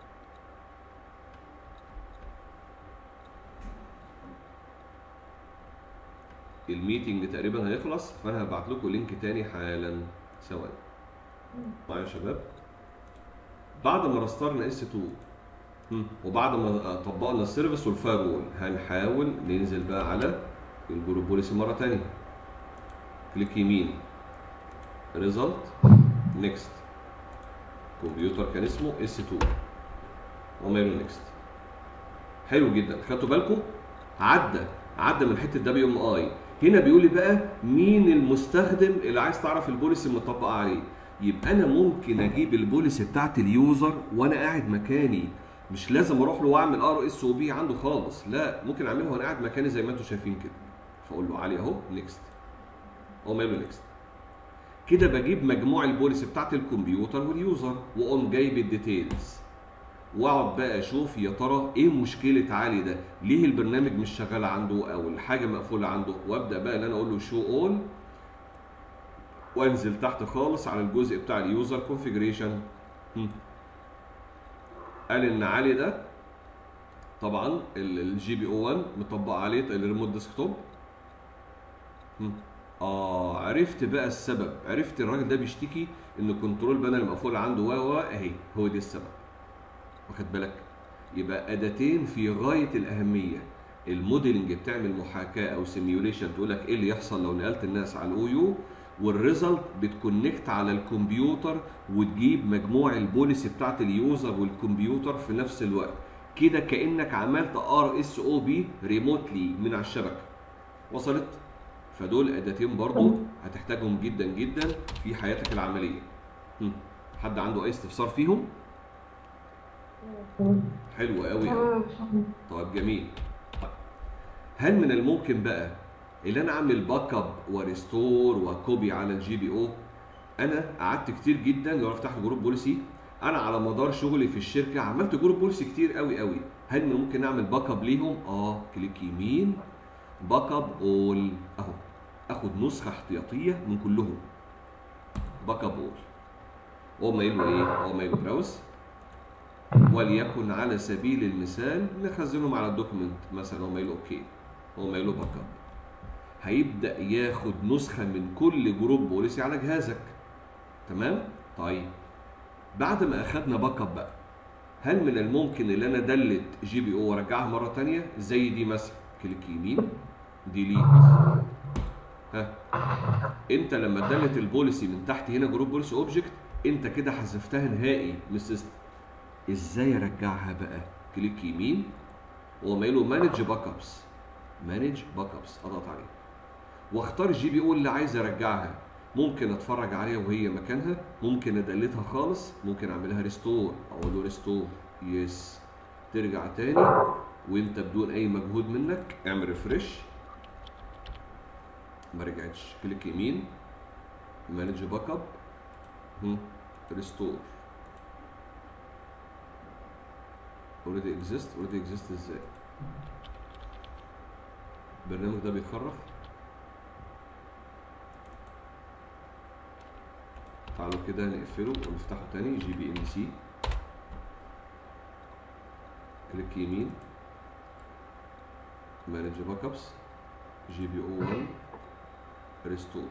الميتنج تقريبا هيخلص فانا هبعت لكم لينك تاني حالا ثواني معايا يا شباب بعد ما راسترنا اس 2 مم. وبعد ما طبقنا السيرفيس والفاير وول هنحاول ننزل بقى على الجروب بوليسي مره ثانيه كليك يمين ريزلت نيكست كمبيوتر كان اسمه اس 2 وماله نيكست حلو جدا خدتوا بالكم عدى عدى من حته دبليو ام اي هنا بيقول لي بقى مين المستخدم اللي عايز تعرف البوليسي المطبقه عليه يبقى انا ممكن اجيب البوليسي بتاعت اليوزر وانا قاعد مكاني مش لازم اروح له واعمل ار اس او بي عنده خالص لا ممكن اعملها وانا قاعد مكاني زي ما انتم شايفين كده فاقول له علي اهو نيكست اقوم قايل له نيكست كده بجيب مجموع البوليسي بتاعت الكمبيوتر واليوزر واقوم جايب الديتيلز واقعد بقى اشوف يا ترى ايه مشكله علي ده ليه البرنامج مش شغال عنده او الحاجه مقفوله عنده وابدا بقى ان انا اقول له شو اول وانزل تحت خالص على الجزء بتاع اليوزر كونفيجريشن قال ان علي ده طبعا الجي بي او 1 مطبق عليه الريموت ديسكتوب هم. اه عرفت بقى السبب عرفت الراجل ده بيشتكي ان الكنترول بانل مقفول عنده و و اهي هو ده السبب واخد بالك يبقى اداتين في غايه الاهميه الموديلنج بتعمل محاكاه او سيميوليشن تقول لك ايه اللي يحصل لو نقلت الناس على الاو يو والريزلت بتكونكت على الكمبيوتر وتجيب مجموع البوليسي بتاعت اليوزر والكمبيوتر في نفس الوقت كده كانك عملت ار اس او بي ريموتلي من على الشبكه وصلت فدول اداتين برضو هتحتاجهم جدا جدا في حياتك العمليه هم. حد عنده اي استفسار فيهم حلو قوي تمام مش مهم. طيب جميل طيب. هل من الممكن بقى اللي انا اعمل باك اب وريستور وكوبي على الجي بي او انا قعدت كتير جدا لو انا فتحت جروب بوليسي انا على مدار شغلي في الشركه عملت جروب بوليسي كتير قوي قوي هل من ممكن اعمل باك اب ليهم اه كليك يمين باك اب اول اهو اخد نسخه احتياطيه من كلهم باك اب اول اقوم قايل له ايه اقوم قايل له براوز وليكن على سبيل المثال نخزنهم على الدوكيمنت مثلا اقوم قايل له اوكي اقوم قايل له باك اب هيبدا ياخد نسخه من كل جروب بوليسي على جهازك تمام طيب بعد ما اخدنا باك اب بقى هل من الممكن ان انا ادلت جي بي او وارجعها مره تانية زي دي مثلا كليك يمين ديليت ها انت لما ادلت البوليسي من تحت هنا جروب بوليسي اوبجكت انت كده حذفتها نهائي من السيستم ازاي ارجعها بقى كليك يمين واقوم قايل له مانج باك ابس مانج باك ابس اضغط عليه واختار الجي بي او اللي عايز ارجعها ممكن اتفرج عليها وهي مكانها ممكن ادلتها خالص ممكن اعملها ريستور اقول له ريستور يس ترجع تاني وانت بدون اي مجهود منك اعمل ريفرش ما رجعتش كليك يمين مانج باك اب ريستور اوريدي اكزيست اوريدي اكزيست ازاي البرنامج ده بيخرف تعالوا كده نقفله ونفتحه تاني جي بي ام سي كليك يمين مانج باك ابس جي بي او 1 ريستور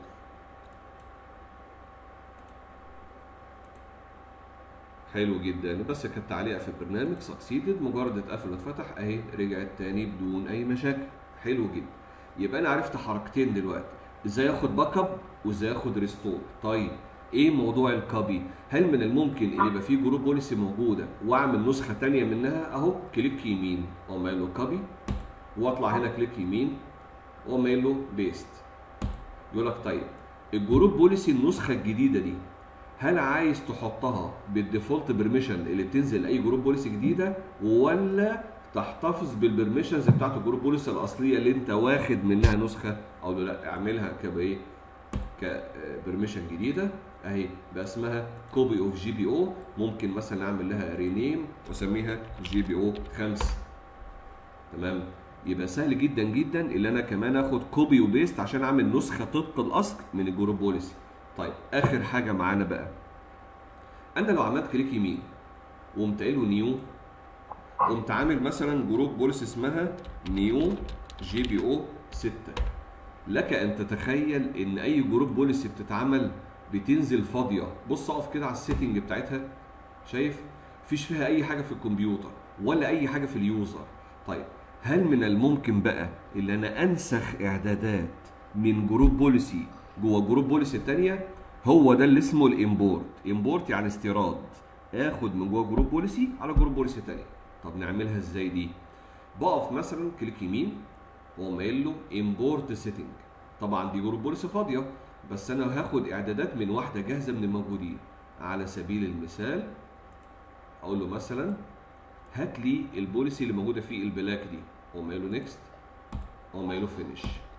حلو جدا بس كانت تعليقه في البرنامج سكسيدد مجرد اتقفل واتفتح اهي رجعت تاني بدون اي مشاكل حلو جدا يبقى انا عرفت حركتين دلوقتي ازاي اخد باك اب وازاي اخد ريستور طيب ايه موضوع الكوبي هل من الممكن ان يبقى في جروب بوليسي موجوده واعمل نسخه تانية منها اهو كليك يمين اقوم قايل له كوبي واطلع هنا كليك يمين واقوم قايل له بيست يقول لك طيب الجروب بوليسي النسخه الجديده دي هل عايز تحطها بالديفولت بيرميشن اللي بتنزل لاي جروب بوليسي جديده ولا تحتفظ بالبرميشنز بتاعت الجروب بوليسي الاصليه اللي انت واخد منها نسخه او لا اعملها كايه كبرميشن جديده اهي بقى اسمها كوبي اوف جي بي او ممكن مثلا اعمل لها رينيم واسميها جي بي او 5 تمام يبقى سهل جدا جدا اللي انا كمان اخد كوبي وبيست عشان اعمل نسخه طبق الاصل من الجروب بوليسي طيب اخر حاجه معانا بقى انا لو عملت كليك يمين وقمت قايل له نيو قمت عامل مثلا جروب بوليسي اسمها نيو جي بي او 6 لك ان تتخيل ان اي جروب بوليسي بتتعمل بتنزل فاضيه بص اقف كده على السيتنج بتاعتها شايف مفيش فيها اي حاجه في الكمبيوتر ولا اي حاجه في اليوزر طيب هل من الممكن بقى اللي انا انسخ اعدادات من جروب بوليسي جوه جروب بوليسي الثانيه هو ده اللي اسمه الامبورت امبورت يعني استيراد اخد من جوه جروب بوليسي على جروب بوليسي ثانيه طب نعملها ازاي دي بقف مثلا كليك يمين واقوم قايل له امبورت سيتنج طبعا دي جروب بوليسي فاضيه بس انا هاخد اعدادات من واحده جاهزه من الموجودين على سبيل المثال اقول له مثلا هات لي البوليسي اللي موجوده في البلاك دي اقوم قايل له نيكست اقوم قايل له فينيش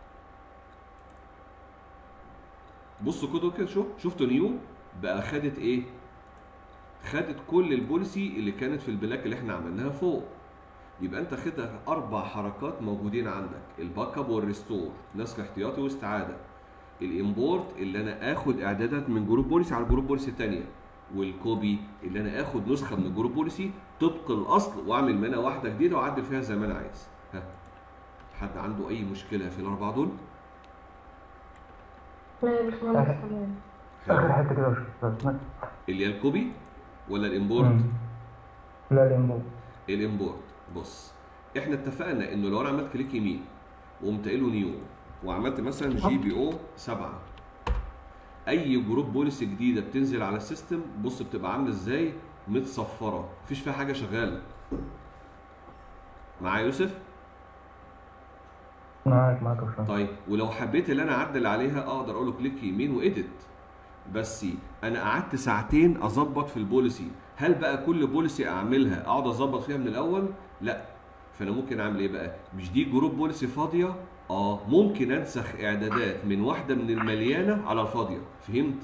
بصوا كده كده شوف شفتوا نيو بقى خدت ايه خدت كل البوليسي اللي كانت في البلاك اللي احنا عملناها فوق يبقى انت خدت اربع حركات موجودين عندك الباك اب والريستور نسخ احتياطي واستعاده الامبورت اللي انا اخد اعدادات من جروب بوليسي على جروب بوليسي تانية والكوبي اللي انا اخد نسخه من الجروب بوليسي طبق الاصل واعمل منها واحده جديده واعدل فيها زي ما انا عايز ها حد عنده اي مشكله في الاربعه دول لا يا باشمهندس تمام اخر حته كده يا استاذ اللي هي الكوبي ولا الامبورت مم. لا الانبوت الامبورت بص احنا اتفقنا انه لو انا عملت كليك يمين وقمت قايل له نيو وعملت مثلا جي بي او 7 اي جروب بوليسي جديده بتنزل على السيستم بص بتبقى عامله ازاي متصفره مفيش فيها حاجه شغاله معايا يوسف معاك معاك يا باشمهندس طيب ولو حبيت ان انا اعدل عليها اقدر اقول له كليك يمين وايديت بس انا قعدت ساعتين اظبط في البوليسي هل بقى كل بوليسي اعملها اقعد اظبط فيها من الاول لا فانا ممكن اعمل ايه بقى مش دي جروب بوليسي فاضيه اه ممكن انسخ اعدادات من واحده من المليانه على الفاضيه فهمت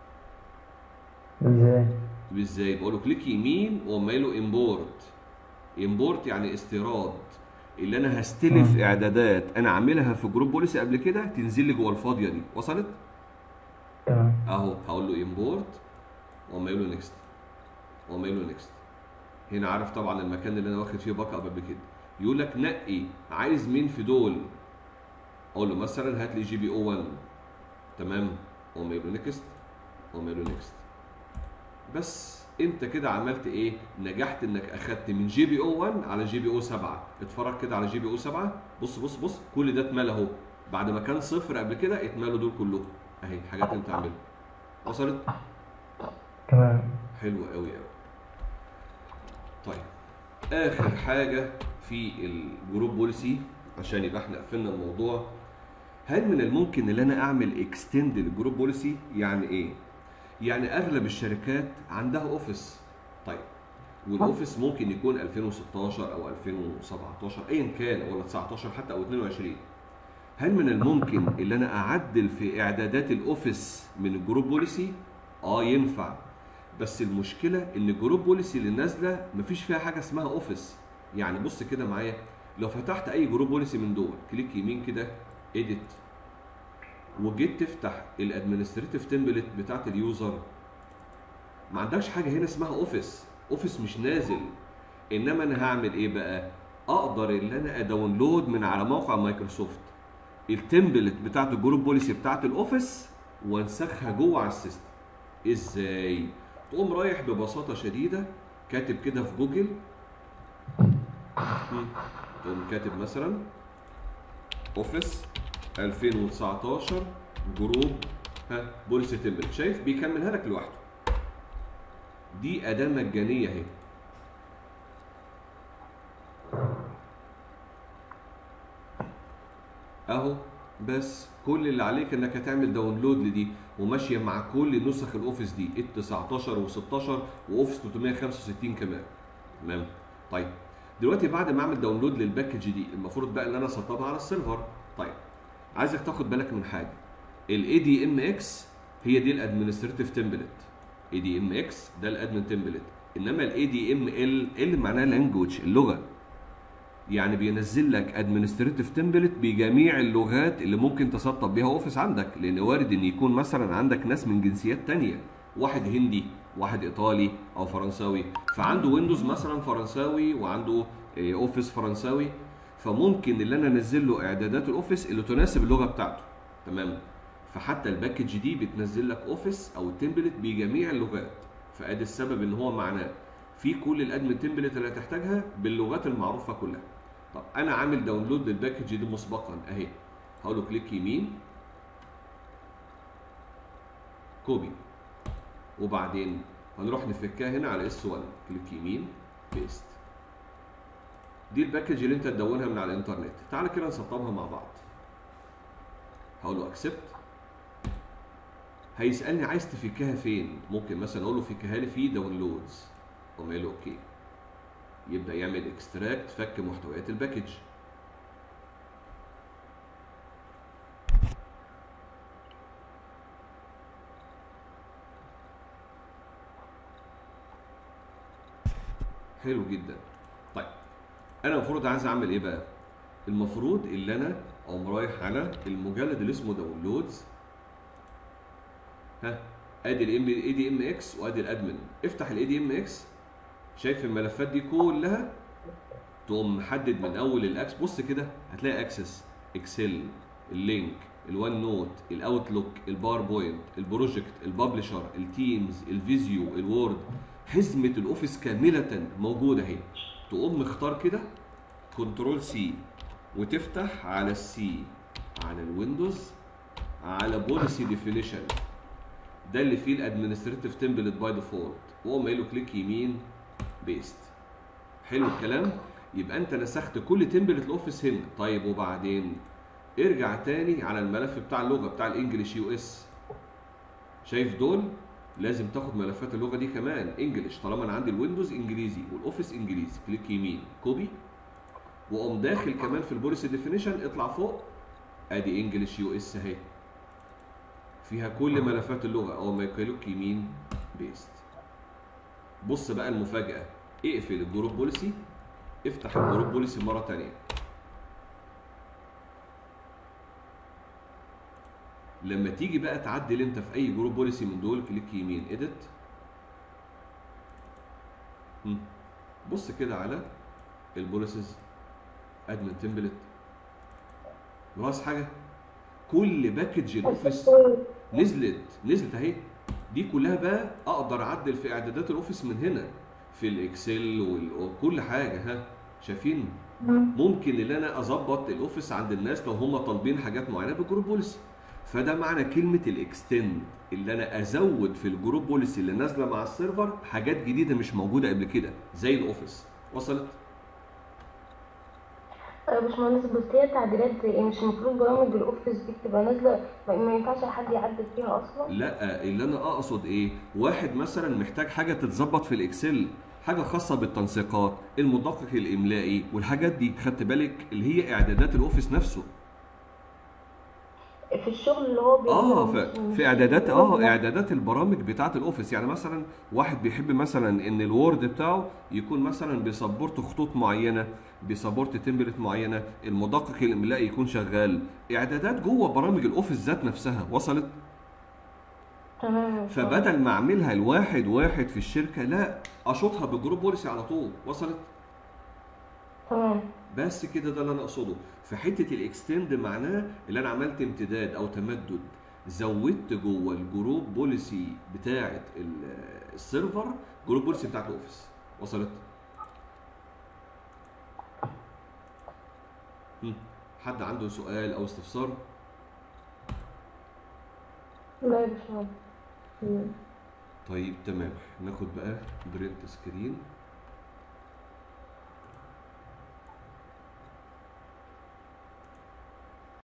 ازاي ازاي بقول له كليك يمين واقوم قايل له امبورت امبورت يعني استيراد اللي انا هستلف مم. اعدادات انا عاملها في جروب بوليسي قبل كده تنزل لي جوه الفاضيه دي وصلت تمام اهو هقول له امبورت واقوم قايل له نيكست واقوم قايل له نيكست هنا عارف طبعا المكان اللي انا واخد فيه باك اب قبل كده يقول لك نقي عايز مين في دول اقول له مثلا هات لي جي بي او 1 تمام اقوم قايل له نيكست اقوم قايل له نيكست بس انت كده عملت ايه نجحت انك اخدت من جي بي او 1 على جي بي او 7 اتفرج كده على جي بي او 7 بص بص بص كل ده اتملى اهو بعد ما كان صفر قبل كده اتملوا دول كلهم اهي حاجات انت عاملها وصلت تمام حلو قوي قوي طيب اخر حاجه في الجروب بوليسي عشان يبقى احنا قفلنا الموضوع هل من الممكن ان انا اعمل اكستند للجروب بوليسي يعني ايه يعني اغلب الشركات عندها اوفيس طيب والاوفيس ممكن يكون 2016 او 2017 ايا كان ولا 19 حتى او 22 هل من الممكن ان انا اعدل في اعدادات الاوفيس من الجروب بوليسي اه ينفع بس المشكله ان الجروب بوليسي اللي نازله مفيش فيها حاجه اسمها اوفيس يعني بص كده معايا لو فتحت اي جروب بوليسي من دول كليك يمين كده اديت وجيت تفتح الادمنستريتيف تمبلت بتاعت اليوزر ما عندكش حاجه هنا اسمها اوفيس اوفيس مش نازل انما انا هعمل ايه بقى اقدر ان انا اداونلود من على موقع مايكروسوفت التمبلت بتاعت الجروب بوليسي بتاعت الاوفيس وانسخها جوه على السيستم ازاي تقوم رايح ببساطه شديده كاتب كده في جوجل مم. تقوم كاتب مثلا اوفيس 2019 جروب ها بوليسي تمبلت شايف بيكملها لك لوحده دي اداه مجانيه اهي اهو بس كل اللي عليك انك هتعمل داونلود لدي وماشيه مع كل نسخ الاوفيس دي ال 19 و16 واوفيس 365 كمان تمام طيب دلوقتي بعد ما اعمل داونلود للباكج دي المفروض بقى ان انا اسطبها على السيرفر طيب عايزك تاخد بالك من حاجه الاي دي ام اكس هي دي الادمنستريتيف تمبلت اي دي ام اكس ده الادمن تمبلت انما الاي دي ام ال ال معناها لانجوج اللغه يعني بينزل لك ادمنستريتيف تمبلت بجميع اللغات اللي ممكن تسطب بيها اوفيس عندك لان وارد ان يكون مثلا عندك ناس من جنسيات تانية واحد هندي واحد ايطالي او فرنساوي فعنده ويندوز مثلا فرنساوي وعنده آه، اوفيس فرنساوي فممكن اللي انا انزل له اعدادات الاوفيس اللي تناسب اللغه بتاعته تمام فحتى الباكج دي بتنزل لك اوفيس او التمبلت بجميع اللغات فادي السبب ان هو معناه في كل الادمن تمبلت اللي هتحتاجها باللغات المعروفه كلها طب انا عامل داونلود للباكج دي مسبقا اهي هقول له كليك يمين كوبي وبعدين هنروح نفكها هنا على اس 1 كليك يمين بيست دي الباكج اللي انت تدونها من على الانترنت تعال كده نسطبها مع بعض هقول له اكسبت هيسالني عايز تفكها فين ممكن مثلا اقول له فكها لي في داونلودز اقوم قايل له اوكي يبدا يعمل اكستراكت فك محتويات الباكج حلو جدا طيب انا المفروض عايز اعمل ايه بقى المفروض اللي انا اقوم رايح على المجلد اللي اسمه داونلودز ها ادي الام اي دي ام اكس وادي الادمن افتح الاي دي ام اكس شايف الملفات دي كلها تقوم محدد من اول الاكس بص كده هتلاقي اكسس اكسل اللينك الوان نوت الاوتلوك الباوربوينت البروجكت الببلشر التيمز الفيزيو الوورد حزمه الاوفيس كامله موجوده اهي تقوم مختار كده كنترول سي وتفتح على السي على الويندوز على بوليسي ديفينيشن ده اللي فيه الادمنستريتيف تمبلت باي ديفولت واقوم قايل له كليك يمين بيست حلو الكلام يبقى انت نسخت كل تمبلت الاوفيس هنا طيب وبعدين ارجع تاني على الملف بتاع اللغه بتاع الانجليش يو اس شايف دول لازم تاخد ملفات اللغه دي كمان انجليش طالما انا عندي الويندوز انجليزي والاوفيس انجليزي كليك يمين كوبي واقوم داخل كمان في البوليسي ديفينيشن اطلع فوق ادي انجليش يو اس اهي فيها كل ملفات اللغه اول ما يكليك يمين بيست بص بقى المفاجاه اقفل الجروب بوليسي افتح الجروب بوليسي مره تانية لما تيجي بقى تعدل انت في اي جروب بوليسي من دول كليك يمين اديت بص كده على البوليسز ادمن تمبلت ملاحظ حاجه كل باكج الاوفيس نزلت نزلت اهي دي كلها بقى اقدر اعدل في اعدادات الاوفيس من هنا في الاكسل وال- وكل حاجه ها شايفين ممكن ان انا اظبط الاوفيس عند الناس لو هم طالبين حاجات معينه بالجروب بوليسي فده معنى كلمه الاكستند اللي انا ازود في الجروب بوليسي اللي نازله مع السيرفر حاجات جديده مش موجوده قبل كده زي الاوفيس وصلت يا باشمهندس بس هي تعديلات زي ايه مش المفروض برامج الاوفيس دي بتبقى نازله ما ما ينفعش حد يعدل فيها اصلا لا اللي انا اقصد ايه واحد مثلا محتاج حاجه تتظبط في الاكسل حاجه خاصه بالتنسيقات المدقق الاملائي والحاجات دي خدت بالك اللي هي اعدادات الاوفيس نفسه في الشغل اللي هو اه بيعمله في, مش- في مش- اعدادات اه مش- اعدادات البرامج بتاعه الاوفيس يعني مثلا واحد بيحب مثلا ان الوورد بتاعه يكون مثلا بيسبورت خطوط معينه بيسبورت تمبلت معينه المدقق الاملائي يكون شغال اعدادات جوه برامج الاوفيس ذات نفسها وصلت تمام يا باشمهندس. فبدل ما اعملها الواحد واحد في الشركه لا اشوطها بالجروب بوليسي على طول وصلت تمام بس كده ده اللي انا اقصده في حته الاكستند معناه اللي انا عملت امتداد او تمدد زودت جوه الجروب بوليسي بتاعه ال- السيرفر جروب بوليسي بتاعه الاوفيس وصلت هم، حد عنده سؤال او استفسار لا يا باشمهندس طيب تمام ناخد بقى برنت سكرين